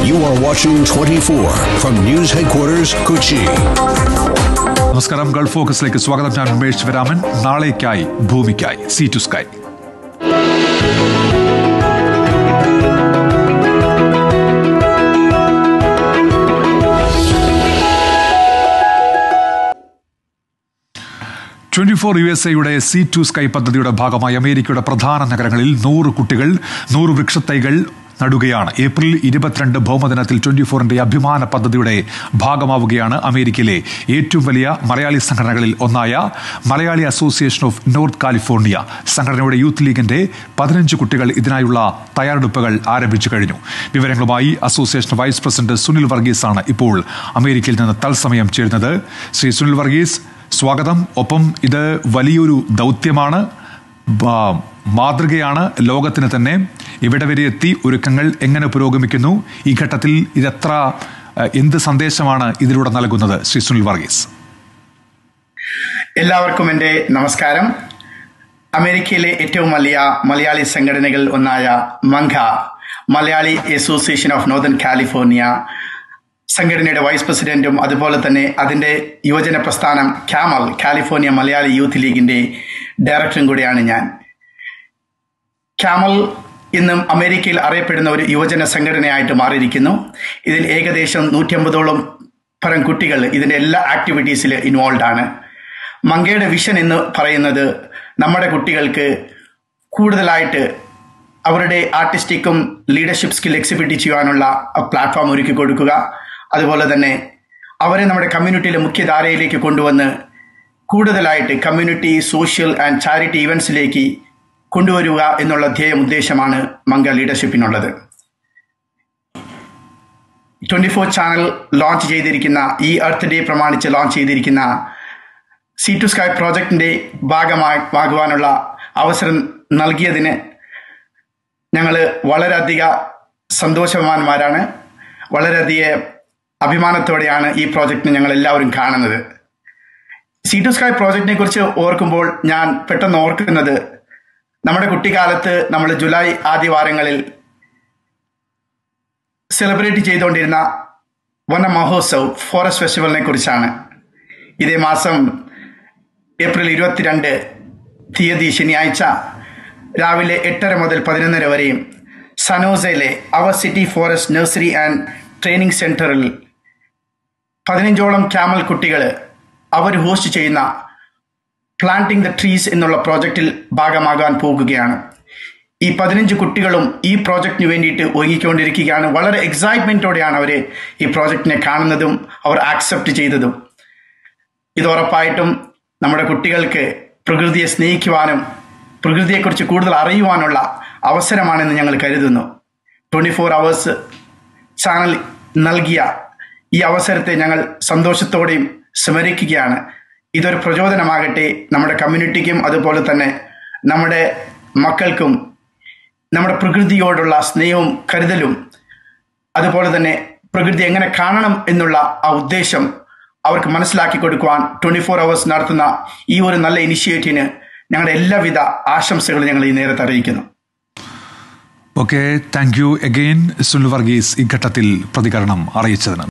You are watching 24 from News Headquarters, Kochi. നമസ്കാരം Gulf ഫോക്കസിലേക്ക് സ്വാഗതം ഞാൻ ഉമേഷ് ശിവരാമൻ നാളേക്കായി ഭൂമിക്കായി C to sky twenty four U S എയുടെ സി ടു സ്കൈ പദ്ധതിയുടെ ഭാഗമായി അമേരിക്കയുടെ പ്രധാന നഗരങ്ങളിൽ നൂറ് കുട്ടികൾ നൂറ് വൃക്ഷത്തൈകൾ നടുകയാണ് ഏപ്രിൽ ഇരുപത്തിരണ്ട് ഭൗമദിനത്തിൽ ട്വന്റി ഫോറിന്റെ അഭിമാന പദ്ധതിയുടെ ഭാഗമാവുകയാണ് അമേരിക്കയിലെ ഏറ്റവും വലിയ മലയാളി സംഘടനകളിൽ ഒന്നായ Malayali association of north California സംഘടനയുടെ യൂത്ത് ലീഗിന്റെ പതിനഞ്ച് കുട്ടികൾ ഇതിനായുള്ള തയ്യാറെടുപ്പുകൾ ആരംഭിച്ചു കഴിഞ്ഞു വിവരങ്ങളുമായി association vice president Sunil Varghese ആണ് ഇപ്പോൾ അമേരിക്കയിൽ നിന്ന് തത്സമയം ചേരുന്നത് ശ്രീ സുനിൽ വർഗീസ് സ്വാഗതം ഒപ്പം ഇത് വലിയൊരു ദൗത്യമാണ് ബ- മാതൃകയാണ് ലോകത്തിന് തന്നെ ഇവിടെ വരെ എത്തി ഒരുക്കങ്ങൾ എങ്ങനെ പുരോഗമിക്കുന്നു ഈ ഘട്ടത്തിൽ ഇതെത്ര അഹ്, എന്ത് സന്ദേശമാണ് ഇതിലൂടെ നൽകുന്നത് ശ്രീ സുനിൽ വർഗീസ് എല്ലാവർക്കും എൻ്റെ നമസ്കാരം അമേരിക്കയിലെ ഏറ്റവും വലിയ മലയാളി സംഘടനകൾ ഒന്നായ മംഘ Malayali association of northern California സംഘടനയുടെ വൈസ് പ്രസിഡന്റും അതുപോലെ തന്നെ അതിന്റെ യുവജന പ്രസ്ഥാനം ക്യാമൽ കാലിഫോർണിയ മലയാളി യൂത്ത് ലീഗിന്റെ ഡയറക്ടറും കൂടിയാണ് ഞാൻ ക്യാമൽ ഇന്നും അമേരിക്കയിൽ അറിയപ്പെടുന്ന ഒരു യുവജന സംഘടനയായിട്ട് മാറിയിരിക്കുന്നു ഇതിൽ ഏകദേശം നൂറ്റമ്പതോളം പരം കുട്ടികൾ ഇതിന്റെ എല്ലാ ആക്ടിവിറ്റീസിൽ ഇൻവോൾവ് ആണ് മങ്കയുടെ വിഷൻ എന്ന് പറയുന്നത് നമ്മുടെ കുട്ടികൾക്ക് കൂടുതലായിട്ട് അവരുടെ ആർട്ടിസ്റ്റിക്കും ലീഡർഷിപ്പ് സ്കിൽ എക്സിബിറ്റ് ചെയ്യാനുള്ള പ്ലാറ്റ്ഫോം ഒരുക്കി കൊടുക്കുക അതുപോലെ തന്നെ അവരെ നമ്മുടെ കമ്മ്യൂണിറ്റിയിലെ മുഖ്യധാരയിലേക്ക് കൊണ്ടുവന്ന് കൂടുതലായിട്ട് കമ്മ്യൂണിറ്റി സോഷ്യൽ ആൻഡ് ചാരിറ്റി ഇവന്റ്സിലേക്ക് കൊണ്ടുവരിക എന്നുള്ള ധ്യേയം ഉദ്ദേശമാണ് മംഗ ലീഡർഷിപ്പിനുള്ളത് ട്വന്റി ഫോർ ചാനൽ ലോഞ്ച് ചെയ്തിരിക്കുന്ന ഈ എർത്ത് ഡേ പ്രമാണിച്ച് ലോഞ്ച് ചെയ്തിരിക്കുന്ന സി ടു സ്കൈ പ്രോജക്റ്റിന്റെ ഭാഗമാകുവാനുള്ള അവസരം നൽകിയതിന് ഞങ്ങൾ വളരെയധികം സന്തോഷവാന്മാരാണ് വളരെയധികം അഭിമാനത്തോടെയാണ് ഈ പ്രോജക്റ്റിനെ ഞങ്ങൾ എല്ലാവരും കാണുന്നത് സി ടു സ്കൈ പ്രോജക്റ്റിനെ കുറിച്ച് ഓർക്കുമ്പോൾ ഞാൻ പെട്ടെന്ന് ഓർക്കുന്നത് നമ്മുടെ കുട്ടിക്കാലത്ത് നമ്മൾ ജൂലൈ ആദ്യവാരങ്ങളിൽ സെലിബ്രേറ്റ് ചെയ്തുകൊണ്ടിരുന്ന വന മഹോത്സവ് ഫോറസ്റ്റ് ഫെസ്റ്റിവലിനെ കുറിച്ചാണ് ഇതേ മാസം ഏപ്രിൽ ഇരുപത്തിരണ്ട് തീയതി ശനിയാഴ്ച രാവിലെ എട്ടര മുതൽ പതിനൊന്നര വരെയും സനോസയിലെ അവർ city forest nursery and training സെന്ററിൽ പതിനഞ്ചോളം ക്യാമൽ കുട്ടികൾ അവർ ഹോസ്റ്റ് ചെയ്യുന്ന പ്ലാന്റിംഗ് ദ ട്രീസ് എന്നുള്ള പ്രോജക്റ്റിൽ ഭാഗമാകാൻ പോകുകയാണ് ഈ പതിനഞ്ച് കുട്ടികളും ഈ പ്രോജക്റ്റിന് വേണ്ടിയിട്ട് ഒരുങ്ങിക്കൊണ്ടിരിക്കുകയാണ് വളരെ എക്സൈറ്റ്മെന്റോടെയാണ് അവർ ഈ പ്രോജക്റ്റിനെ കാണുന്നതും അവർ ആക്സെപ്റ്റ് ചെയ്തതും ഇത് ഉറപ്പായിട്ടും നമ്മുടെ കുട്ടികൾക്ക് പ്രകൃതിയെ സ്നേഹിക്കുവാനും പ്രകൃതിയെക്കുറിച്ച് കൂടുതൽ അറിയുവാനുള്ള അവസരമാണെന്ന് ഞങ്ങൾ കരുതുന്നു ട്വന്റി ഫോർ അവേഴ്സ് ചാനൽ നൽകിയ ഈ അവസരത്തെ ഞങ്ങൾ സന്തോഷത്തോടെയും സ്മരിക്കുകയാണ് ഇതൊരു പ്രചോദനമാകട്ടെ നമ്മുടെ കമ്മ്യൂണിറ്റിക്കും അതുപോലെ തന്നെ നമ്മുടെ മക്കൾക്കും നമ്മുടെ പ്രകൃതിയോടുള്ള സ്നേഹവും കരുതലും അതുപോലെ തന്നെ പ്രകൃതി എങ്ങനെ കാണണം എന്നുള്ള ആ ഉദ്ദേശം അവർക്ക് മനസ്സിലാക്കി കൊടുക്കുവാൻ ട്വന്റി ഫോർ അവേഴ്സ് നടത്തുന്ന ഈ ഒരു നല്ല ഇനിഷ്യേറ്റീവിന് ഞങ്ങളുടെ എല്ലാവിധ ആശംസകളും ഞങ്ങൾ ഈ നേരത്തെ അറിയിക്കുന്നു okay thank you again Sunil Varghese ഈ ഘട്ടത്തിൽ പ്രതികരണം അറിയിച്ചതിന്